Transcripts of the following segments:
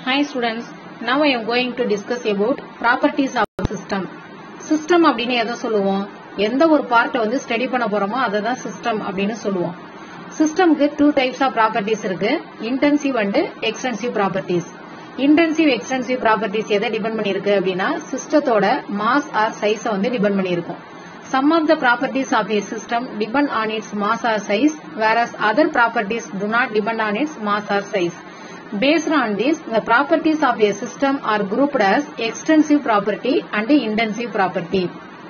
Hi students, now I am going to discuss about properties of system. System அப்படின்னு எதை சொல்லுவோம் எந்த ஒரு பார்ட்டை வந்து ஸ்டடி பண்ண போறோமோ அதை தான் சிஸ்டம் அப்படின்னு சொல்லுவோம் சிஸ்டம்க்கு டூ டைப்ஸ் ஆஃப் ப்ராப்பர்ட்டிஸ் இருக்கு intensive and extensive properties intensive extensive properties எதை டிபெண்ட் பண்ணிருக்கு அப்படின்னா சிஸ்டத்தோட மாஸ் ஆர் சைஸை வந்து டிபெண்ட் பண்ணியிருக்கும் Some of the properties of a system depend on its mass or size, whereas other properties do not depend on its mass or size. Based on this, the properties of a system are grouped as extensive property and intensive property.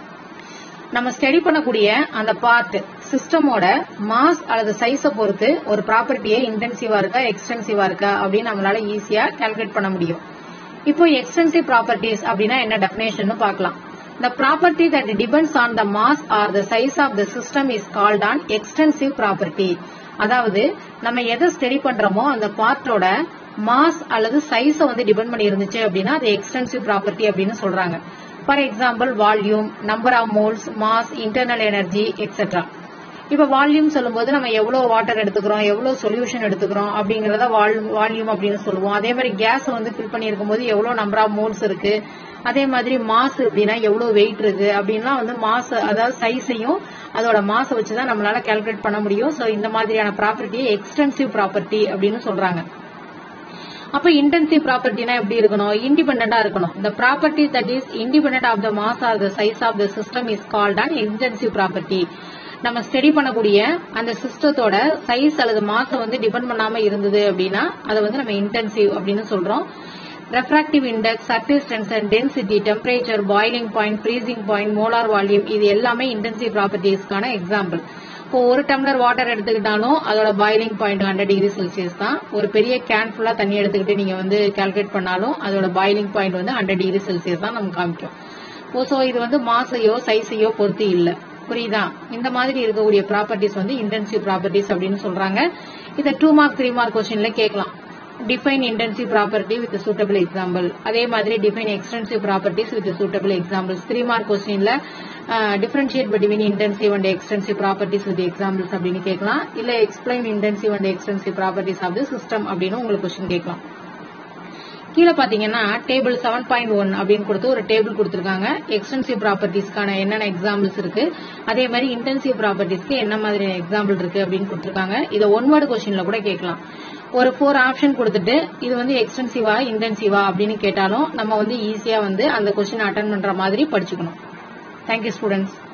நம்ம study பண்ணக்கூடிய அந்த part சிஸ்டமோட mass அல்லது சைஸை பொறுத்து ஒரு ப்ராப்பர்ட்டியே இன்டென்சிவா இருக்கா எக்ஸ்டென்சிவா இருக்கா அப்படின்னு நம்மளால ஈஸியா கால்குலேட் பண்ண முடியும் இப்போ எக்ஸ்டென்சிவ் ப்ராப்பர்ட்டிஸ் அப்படின்னா என்ன டெபினேஷன் பார்க்கலாம் The property that depends on the mass or the size of the system is called an extensive property. அதாவது நம்ம எதை ஸ்டடி பண்றோமோ அந்த பார்ட்டோட மாஸ் அல்லது சைஸை வந்து டிபெண்ட் பண்ணி இருந்துச்சு அப்படின்னா அது எக்ஸ்டென்சிவ் ப்ராப்பர்ட்டி அப்படின்னு சொல்றாங்க for example volume number of moles mass internal energy etcetera இப்ப வால்யூம் சொல்லும்போது நம்ம எவ்வளவு வாட்டர் எடுத்துக்கிறோம் எவ்வளவு சொல்யூஷன் எடுத்துக்கிறோம் அப்படிங்கறத வால்யூம் அப்படின்னு சொல்லுவோம் அதே மாதிரி கேஸ் வந்து ஃபில் பண்ணியிருக்கும் போது எவ்வளவு நம்பர் ஆஃப் மோல்ஸ் இருக்கு அதே மாதிரி மாஸ் அப்படின்னா எவ்வளவு வெயிட் இருக்கு அப்படின்லாம் வந்து மாஸ் அதாவது சைஸையும் அதோட மாசை வச்சுதான் நம்மளால கால்குலேட் பண்ண முடியும் சோ இந்த மாதிரியான ப்ராப்பர்ட்டியை எக்ஸ்டென்சிவ் ப்ராப்பர்ட்டி அப்படின்னு சொல்றாங்க அப்ப இன்டென்சிவ் ப்ராப்பர்ட்டினா எப்படி இருக்கணும் இண்டிபெண்டா இருக்கணும் இந்த property that is independent of the mass or the size of the system is called an intensive property நம்ம ஸ்டடி பண்ணக்கூடிய அந்த சிஸ்டத்தோட சைஸ் அல்லது மாசம் வந்து டிபெண்ட் பண்ணாம இருந்தது அப்படின்னா அதை வந்து நம்ம இன்டென்சிவ் அப்படின்னு சொல்றோம் refractive index surface tension density temperature boiling point freezing point molar volume இது எல்லாமே இன்டென்சிவ் ப்ராப்பர்ட்டிஸ்க்கான எக்ஸாம்பிள் இப்போ ஒரு டம்ளர் வாட்டர் எடுத்துக்கிட்டாலும் அதோட boiling point hundred degree Celsius தான் ஒரு பெரிய கேன் ஃபுல்லா தண்ணி எடுத்துக்கிட்டு நீங்க வந்து கால்குலேட் பண்ணாலும் அதோட பாய்லிங் பாயிண்ட் வந்து ஹண்ட்ரட் டிகிரி செல்சியஸ் தான் நமக்கு காமிக்கும் ஸோ இது வந்து மாசையோ சைஸையோ பொறுத்து இல்லை புரியுதா இந்த மாதிரி இருக்கக்கூடிய ப்ராப்பர்ட்டிஸ் வந்து இன்டென்சிவ் ப்ராப்பர்ட்டிஸ் அப்படின்னு சொல்றாங்க இதை டூ மார்க் த்ரீ மார்க் கொஸ்டின்ல கேட்கலாம் define intensive property with suitable example அதே மாதிரி define extensive properties with suitable examples three mark கொஸ்டின்ல differentiate between intensive and extensive properties with examples அப்படின்னு கேட்கலாம் இல்ல explain intensive and extensive properties of the system அப்படின்னு உங்களுக்கு கொஸ்டின் கேட்கலாம் கீழே பாத்தீங்கன்னா டேபிள் செவன் பாயிண்ட் ஒன் அப்படின்னு கொடுத்து ஒரு டேபிள் கொடுத்துருக்காங்க எக்ஸ்டென்சிவ் ப்ராப்பர்ட்டிஸ்க்கான என்னென்ன எக்ஸாம்பிள்ஸ் இருக்கு அதே மாதிரி இன்டென்சிவ் ப்ராப்பர்ட்டிஸ்க்கு என்ன மாதிரியான எக்ஸாம்பிள் இருக்கு அப்படின்னு கொடுத்துருக்காங்க இதை ஒன் வேர்டு கொஸ்டின்ல கூட கேட்கலாம் ஒரு ஃபோர் ஆப்ஷன் கொடுத்துட்டு இது வந்து எக்ஸ்டென்சிவா இன்டென்சிவா அப்படின்னு கேட்டாலும் நம்ம வந்து ஈஸியா வந்து அந்த கொஸ்டின் அட்டன் பண்ற மாதிரி படிச்சுக்கணும் தேங்க்யூ ஸ்டூடெண்ட்ஸ்